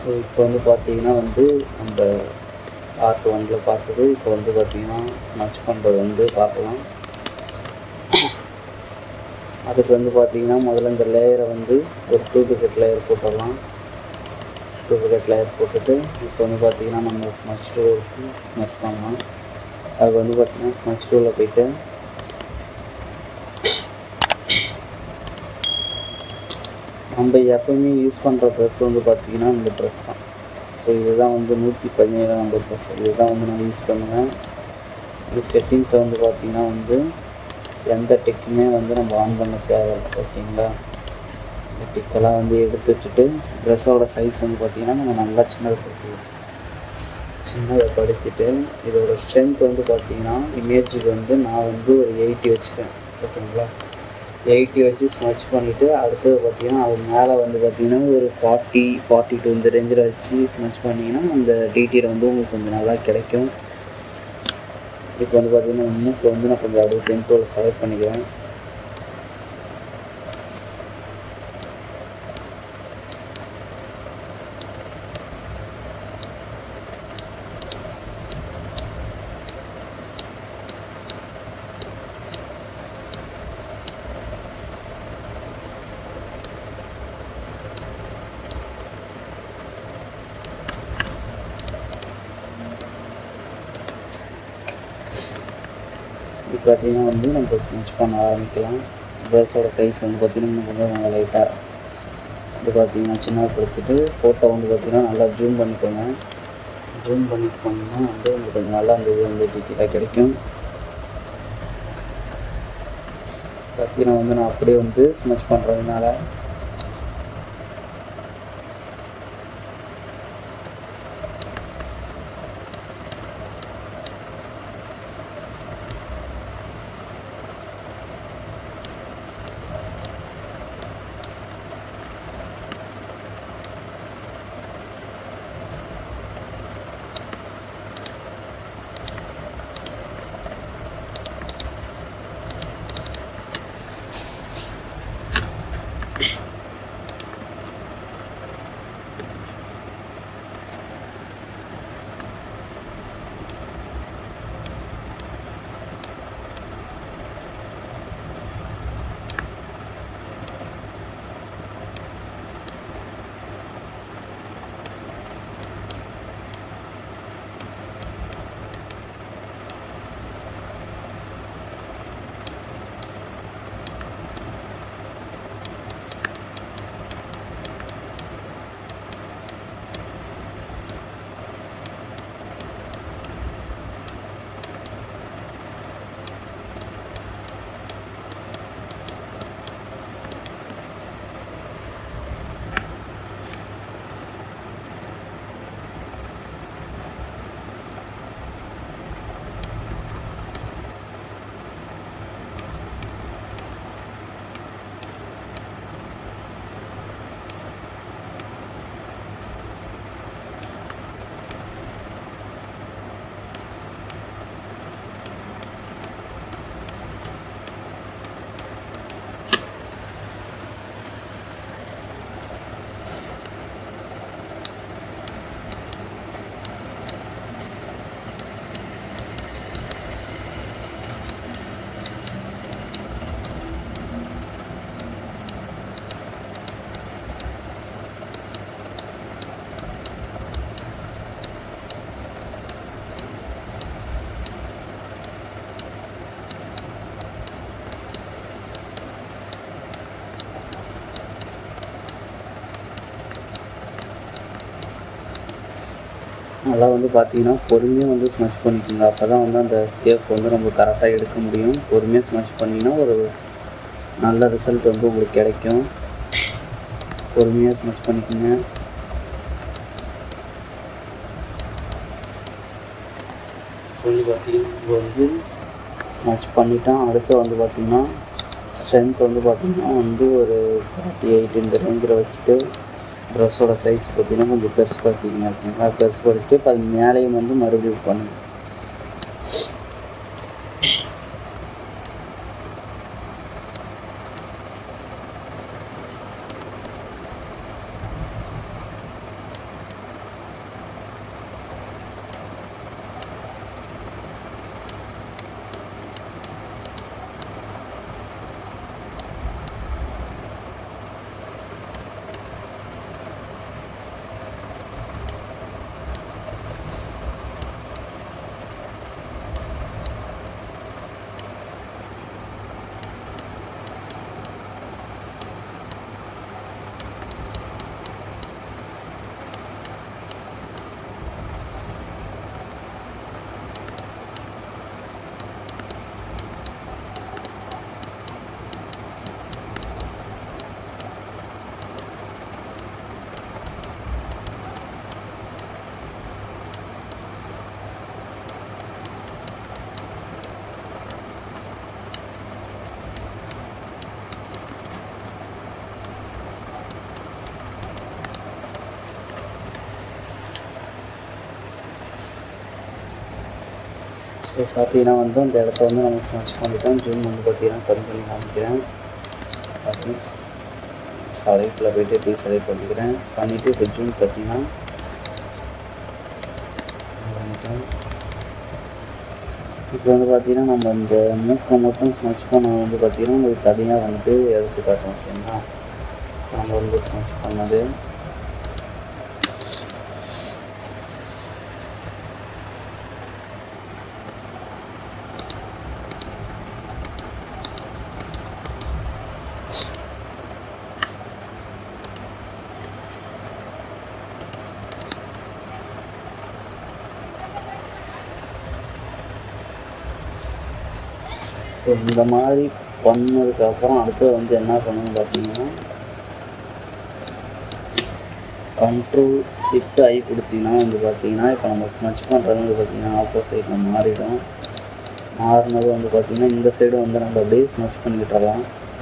so இப்போ வந்து பார்த்தீங்கன்னா வந்து நம்ம பார்ட் ஒனில் பார்த்தது இப்போ வந்து பார்த்தீங்கன்னா ஸ்மச் பண்ணுறது வந்து பார்க்கலாம் அதுக்கு வந்து பார்த்தீங்கன்னா முதல்ல இந்த லேயரை வந்து ஒரு டூப்ளிகேட் லேயர் போட்டுடலாம் டூப்ளிகேட் லேயர் போட்டுட்டு இப்போ வந்து பார்த்தீங்கன்னா நம்ம ஸ்மச் டூ எடுத்து ஸ்மச் பண்ணலாம் அதுக்கு வந்து பார்த்தீங்கன்னா ஸ்மச் டூவில் போயிட்டு நம்ம எப்பவுமே யூஸ் பண்ணுற ப்ரெஸ் வந்து பார்த்தீங்கன்னா இந்த ப்ரெஸ் தான் ஸோ இதுதான் வந்து நூற்றி பதினேழு நம்பர் ப்ரெஸ் இதுதான் வந்து நான் யூஸ் பண்ணுவேன் இது செட்டிங்ஸில் வந்து பார்த்தீங்கன்னா வந்து எந்த டெக்குமே வந்து நம்ம ஆன் பண்ண தேவையில்லை ஓகேங்களா இந்த டிக்கெல்லாம் வந்து எடுத்து விட்டுட்டு ட்ரெஸ்ஸோட சைஸ் வந்து பார்த்திங்கன்னா நம்ம நல்லா சின்னதுப்படுத்துவோம் சின்னதைப்படுத்திட்டு இதோட ஸ்ட்ரென்த் வந்து பார்த்திங்கன்னா இமேஜுக்கு வந்து நான் வந்து ஒரு எயிட்டி வச்சுப்பேன் ஓகேங்களா எயிட்டி வச்சு ஸ்மச் பண்ணிவிட்டு அடுத்தது பார்த்திங்கன்னா அது மேலே வந்து பார்த்திங்கன்னா ஒரு ஃபார்ட்டி ஃபார்ட்டி டூ இந்த ரேஞ்சில் வச்சு ஸ்மச் பண்ணிங்கன்னா அந்த டீட்டெயில் வந்து உங்களுக்கு கொஞ்சம் நல்லா கிடைக்கும் இப்போ வந்து பார்த்திங்கன்னா மூக்கு வந்து நான் கொஞ்சம் அப்படியே பென்டோவில் செலக்ட் பண்ணிக்கிறேன் இப்போ பார்த்தீங்கன்னா வந்து நம்ம ஸ்மச் பண்ண ஆரம்பிக்கலாம் ப்ரஷோட சைஸ் வந்து பார்த்திங்கன்னா இன்னும் கொஞ்சம் கொஞ்சம் லைட்டாக இது பார்த்தீங்கன்னா சின்னப்படுத்திட்டு ஃபோட்டோ வந்து பார்த்திங்கன்னா நல்லா ஜூம் பண்ணிக்கோங்க ஜூம் பண்ணிட்டு போனோம்னா வந்து உங்களுக்கு கொஞ்சம் நல்லா அந்த இது வந்து டீட்டெயிலாக கிடைக்கும் பார்த்தீங்கன்னா வந்து நான் அப்படியே வந்து ஸ்மச் பண்ணுறதுனால நல்லா வந்து பார்த்தீங்கன்னா பொறுமையாக வந்து ஸ்மச் பண்ணிக்கோங்க அப்போ தான் வந்து அந்த சேஃப் வந்து நம்ம கரெக்டாக எடுக்க முடியும் பொறுமையாக ஸ்மச் பண்ணிங்கன்னா ஒரு நல்ல ரிசல்ட் வந்து உங்களுக்கு கிடைக்கும் பொறுமையாக ஸ்மச் பண்ணிக்கோங்க சொல்லி பார்த்தீங்கன்னா இப்போ வந்து ஸ்மச் பண்ணிட்டோம் அடுத்து வந்து பார்த்தீங்கன்னா ஸ்ட்ரென்த் வந்து பார்த்தீங்கன்னா வந்து ஒரு தேர்ட்டி எயிட் இந்த ரேஞ்சில் வச்சுட்டு ட்ரெஸ்ஸோட சைஸ் பார்த்தீங்கன்னா கொஞ்சம் பெருசு பார்த்தீங்க ஓகேங்களா பெருசு படுத்திட்டு இப்போ அது மேலேயும் வந்து மறுபடியும் பண்ணுங்க ஸோ பார்த்தீங்கன்னா வந்து அந்த இடத்த வந்து நம்ம ஸ்மச் பண்ணிட்டோம் ஜூம் வந்து பார்த்தீங்கன்னா கம்மி பண்ணி காமிக்கிறேன் சாரி செலக்டில் போயிட்டு இப்படி செலக்ட் பண்ணிக்கிறேன் பண்ணிவிட்டு இப்போ ஜூம் பார்த்தீங்கன்னா பண்ணிட்டேன் இப்போ வந்து பார்த்தீங்கன்னா நம்ம இந்த மூக்கை மட்டும் ஸ்மச் பண்ண வந்து பார்த்தீங்கன்னா உங்களுக்கு தனியாக வந்து எடுத்து காட்டும் ஓகேங்களா நம்ம வந்து ஸ்மச் பண்ணது ஸோ இந்த மாதிரி பண்ணதுக்கப்புறம் அடுத்தது வந்து என்ன பண்ணணும்னு பார்த்தீங்கன்னா கண்ட்ரோல் ஷிஃப்ட் ஐ கொடுத்தீங்கன்னா வந்து பார்த்தீங்கன்னா இப்போ நம்ம ஸ்மச் பண்ணுறது வந்து பார்த்தீங்கன்னா ஆப்போசிட்டில் மாறிடும் மாறினது வந்து பார்த்தீங்கன்னா இந்த சைடு வந்து நம்ம அப்படியே ஸ்மச் பண்ணி விட்டுறலாம்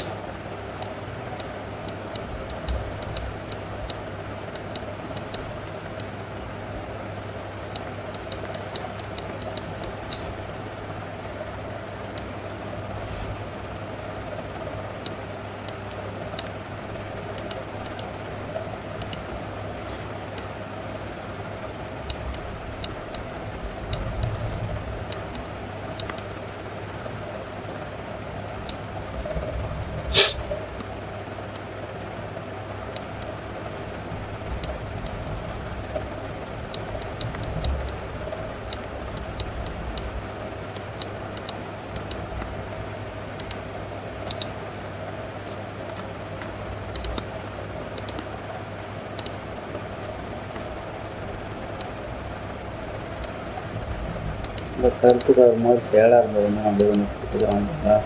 இந்த கருப்பு கலர் மாதிரி சேடாக இருந்தது வந்து நம்ம கொஞ்சம் கொடுத்துக்கிறோம் இல்லைங்களா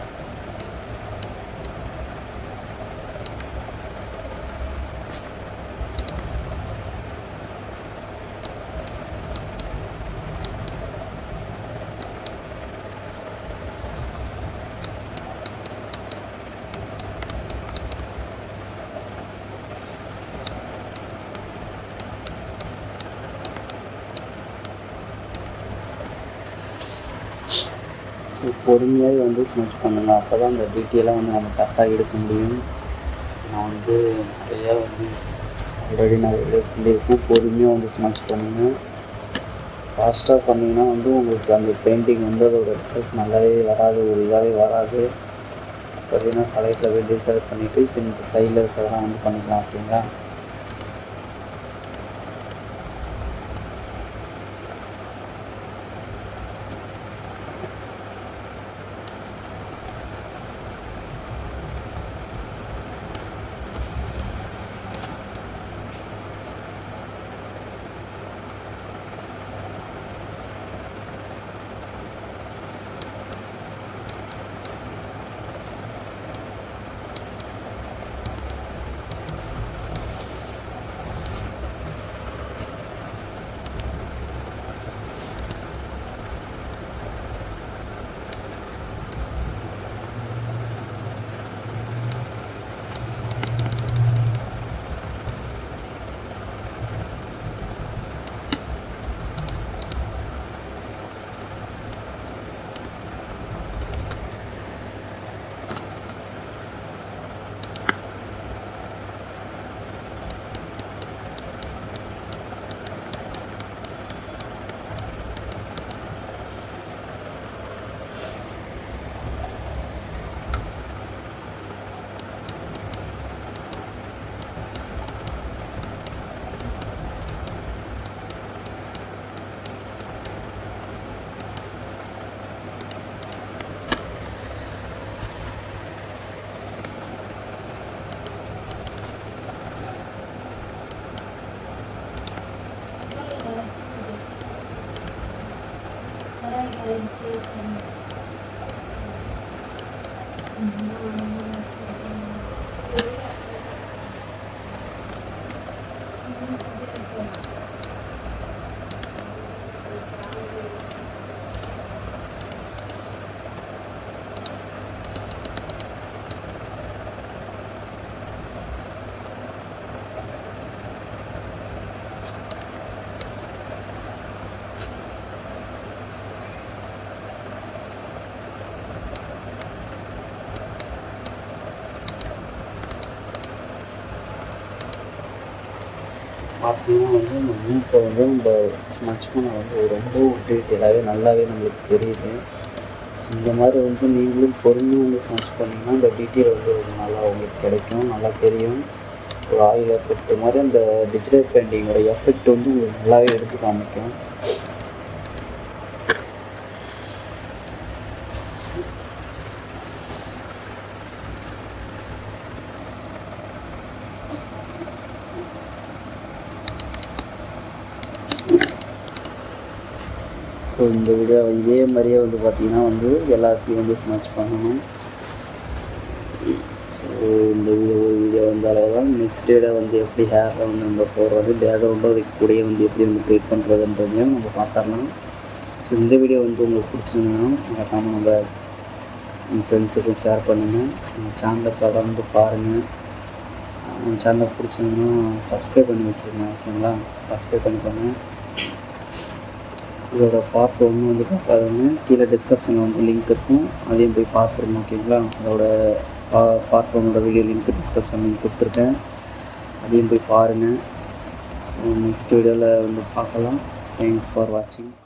ஸோ பொறுமையாகவே வந்து ஸ்மச் பண்ணுங்கள் அப்போ தான் அந்த டீட்டெயிலாக வந்து நம்ம கரெக்டாக எடுக்க முடியும் நான் வந்து நிறையா வந்து ஆல்ரெடி நான் வீடியோ சொல்லியிருக்கேன் பொறுமையாக வந்து ஸ்மச் பண்ணுங்கள் ஃபாஸ்ட்டாக பண்ணிங்கன்னா வந்து உங்களுக்கு அந்த பெயிண்டிங் வந்து அதோட ரிசல்ட் நல்லாவே வராது ஒரு இதாகவே வராது பார்த்தீங்கன்னா சலைட்டில் போய் டிசைட் பண்ணிவிட்டு இப்போ இந்த சைடில் இருக்கிறதெல்லாம் வந்து பண்ணிக்கலாம் ஓகேங்களா பார்த்தீங்கன்னா வந்து இந்த மூக்கை வந்து நம்ம ஸ்மச் பண்ண வந்து ரொம்ப டீட்டெயிலாகவே நல்லாவே நம்மளுக்கு தெரியுது ஸோ இந்த மாதிரி வந்து நீங்களும் பொறுமையாக வந்து ஸ்மச் பண்ணிங்கன்னா இந்த டீட்டெயில் வந்து ஒரு நல்லா உங்களுக்கு கிடைக்கும் நல்லா தெரியும் ஒரு ஆயில் எஃபெக்ட் மாதிரி அந்த டிஜிட்டல் பெயிண்டிங்கோட எஃபெக்ட் வந்து உங்களுக்கு நல்லாவே எடுத்து காமிக்கும் ஸோ இந்த வீடியோ இதே மாதிரியே வந்து பார்த்தீங்கன்னா வந்து எல்லாத்தையும் வந்து ஸ்மச் பண்ணணும் ஸோ இந்த வீடியோ ஒரு வீடியோ வந்த அளவு தான் நெக்ஸ்ட் வீடியோ வந்து எப்படி ஹேரில் வந்து நம்ம போடுறது பேக்ரவுண்டும் அதுக்கு கூடயே வந்து எப்படி வந்து க்ரியேட் பண்ணுறதுன்றதையும் நம்ம பார்த்துடலாம் ஸோ இந்த வீடியோ வந்து உங்களுக்கு பிடிச்சிருந்ததுன்னா மறக்காமல் நம்ம உங்கள் ஃப்ரெண்ட்ஸுக்கும் ஷேர் பண்ணுங்கள் நம்ம சேனலை தொடர்ந்து பாருங்கள் நம்ம சேனலை பிடிச்சிருந்ததுன்னா சப்ஸ்கிரைப் பண்ணி வச்சுருங்க ஓகேங்களா சப்ஸ்கிரைப் பண்ணிக்கோங்க இதோட பார்ட் ஒன்று வந்து பார்க்காதவங்க கீழே டிஸ்கிரிப்ஷனில் வந்து லிங்க் இருக்கும் அதையும் போய் பார்த்துருங்க ஓகேங்களா அதோட பா பார்ட் ஒன்னோட வீடியோ லிங்க் டிஸ்கிரிப்ஷன் லிங்க் கொடுத்துருக்கேன் அதையும் போய் பாருங்கள் ஸோ நெக்ஸ்ட் வீடியோவில் வந்து பார்க்கலாம் தேங்க்ஸ் ஃபார் வாட்சிங்